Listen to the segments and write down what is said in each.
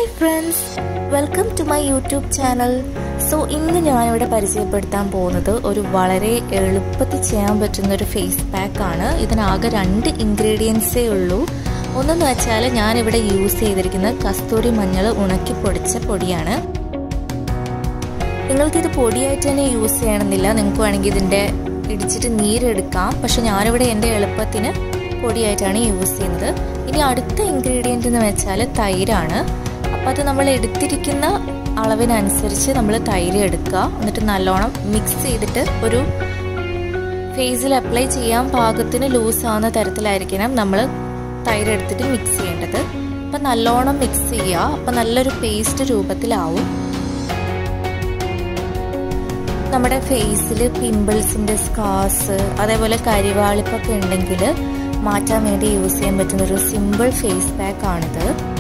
hi friends welcome to my YouTube channel so ഇന്ന് ഞാനിവിടെ പരിചയപ്പെടുത്താൻ പോകുന്നത് ഒരു വളരെ എളുപ്പത്തിൽ ചെയ്യാൻ പറ്റുന്ന ഒരു ഫേസ് പാക്ക് ആണ് ഇതിനാകെ രണ്ട് ഇൻഗ്രീഡിയൻസേ ഉള്ളൂ ഒന്നെന്ന് വെച്ചാൽ ഞാനിവിടെ യൂസ് ചെയ്തിരിക്കുന്നത് കസ്തൂരി മഞ്ഞൾ ഉണക്കി പൊടിച്ച പൊടിയാണ് നിങ്ങൾക്കിത് പൊടിയായിട്ട് തന്നെ യൂസ് ചെയ്യണമെന്നില്ല നിങ്ങൾക്ക് വേണമെങ്കിൽ ഇതിൻ്റെ ഇടിച്ചിട്ട് നീരെടുക്കാം പക്ഷെ ഞാനിവിടെ എൻ്റെ എളുപ്പത്തിന് പൊടിയായിട്ടാണ് യൂസ് ചെയ്യുന്നത് ഇനി അടുത്ത ഇൻഗ്രീഡിയൻ്റ് എന്ന് വെച്ചാൽ തൈരാണ് അപ്പോൾ അത് നമ്മൾ എടുത്തിരിക്കുന്ന അളവിനനുസരിച്ച് നമ്മൾ തൈര് എടുക്കുക എന്നിട്ട് നല്ലോണം മിക്സ് ചെയ്തിട്ട് ഒരു ഫേസിൽ അപ്ലൈ ചെയ്യാൻ പാകത്തിന് ലൂസ് ആവുന്ന തരത്തിലായിരിക്കണം നമ്മൾ തൈര് എടുത്തിട്ട് മിക്സ് ചെയ്യേണ്ടത് അപ്പം നല്ലോണം മിക്സ് ചെയ്യുക അപ്പം നല്ലൊരു പേസ്റ്റ് രൂപത്തിലാവും നമ്മുടെ ഫേസിൽ പിമ്പിൾസിൻ്റെ സ്കാർസ് അതേപോലെ കരിവാളിപ്പൊക്കെ ഉണ്ടെങ്കിൽ മാറ്റാൻ വേണ്ടി യൂസ് ചെയ്യാൻ പറ്റുന്ന ഒരു സിമ്പിൾ ഫേസ് പാക്ക് ആണിത്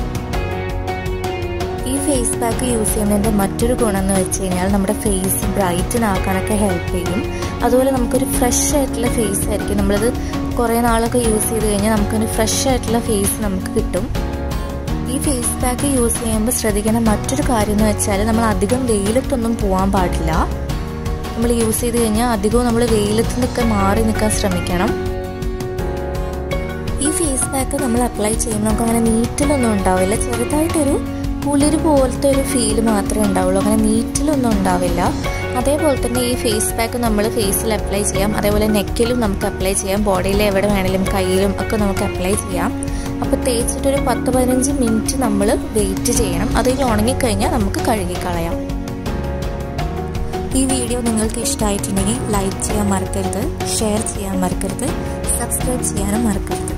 ഈ ഫേസ് പാക്ക് യൂസ് ചെയ്യുന്നതിൻ്റെ മറ്റൊരു ഗുണം എന്ന് വെച്ച് കഴിഞ്ഞാൽ നമ്മുടെ ഫേസ് ബ്രൈറ്റൻ ആക്കാനൊക്കെ ഹെൽപ്പ് ചെയ്യും അതുപോലെ നമുക്കൊരു ഫ്രഷ് ആയിട്ടുള്ള ഫേസ് ആയിരിക്കും നമ്മളത് കുറേ നാളൊക്കെ യൂസ് ചെയ്ത് കഴിഞ്ഞാൽ നമുക്കൊരു ഫ്രഷ് ആയിട്ടുള്ള ഫേസ് നമുക്ക് കിട്ടും ഈ ഫേസ് പാക്ക് യൂസ് ചെയ്യുമ്പോൾ ശ്രദ്ധിക്കേണ്ട മറ്റൊരു കാര്യം എന്ന് വെച്ചാൽ നമ്മൾ അധികം വെയിലത്തൊന്നും പോകാൻ പാടില്ല നമ്മൾ യൂസ് ചെയ്ത് കഴിഞ്ഞാൽ അധികവും നമ്മൾ വെയിലത്ത് നിന്നൊക്കെ മാറി നിൽക്കാൻ ശ്രമിക്കണം ഈ ഫേസ് പാക്ക് നമ്മൾ അപ്ലൈ ചെയ്യുമ്പോൾ നമുക്ക് അങ്ങനെ നീറ്റിലൊന്നും ഉണ്ടാവില്ല ചെറുതായിട്ടൊരു കുളിര് പോലത്തെ ഒരു ഫീൽ മാത്രമേ ഉണ്ടാവുള്ളൂ അങ്ങനെ നീറ്റിലൊന്നും ഉണ്ടാവില്ല അതേപോലെ തന്നെ ഈ ഫേസ് പാക്ക് നമ്മൾ ഫേസിൽ അപ്ലൈ ചെയ്യാം അതേപോലെ നെക്കിലും നമുക്ക് അപ്ലൈ ചെയ്യാം ബോഡിയിൽ എവിടെ വേണേലും കയ്യിലും ഒക്കെ നമുക്ക് അപ്ലൈ ചെയ്യാം അപ്പോൾ തേച്ചിട്ടൊരു പത്ത് പതിനഞ്ച് മിനിറ്റ് നമ്മൾ വെയിറ്റ് ചെയ്യണം അത് കഴിഞ്ഞ് ഉണങ്ങിക്കഴിഞ്ഞാൽ നമുക്ക് കഴുകിക്കളയാം ഈ വീഡിയോ നിങ്ങൾക്ക് ഇഷ്ടമായിട്ടുണ്ടെങ്കിൽ ലൈക്ക് ചെയ്യാൻ മറക്കരുത് ഷെയർ ചെയ്യാൻ മറക്കരുത് സബ്സ്ക്രൈബ് ചെയ്യാനും മറക്കരുത്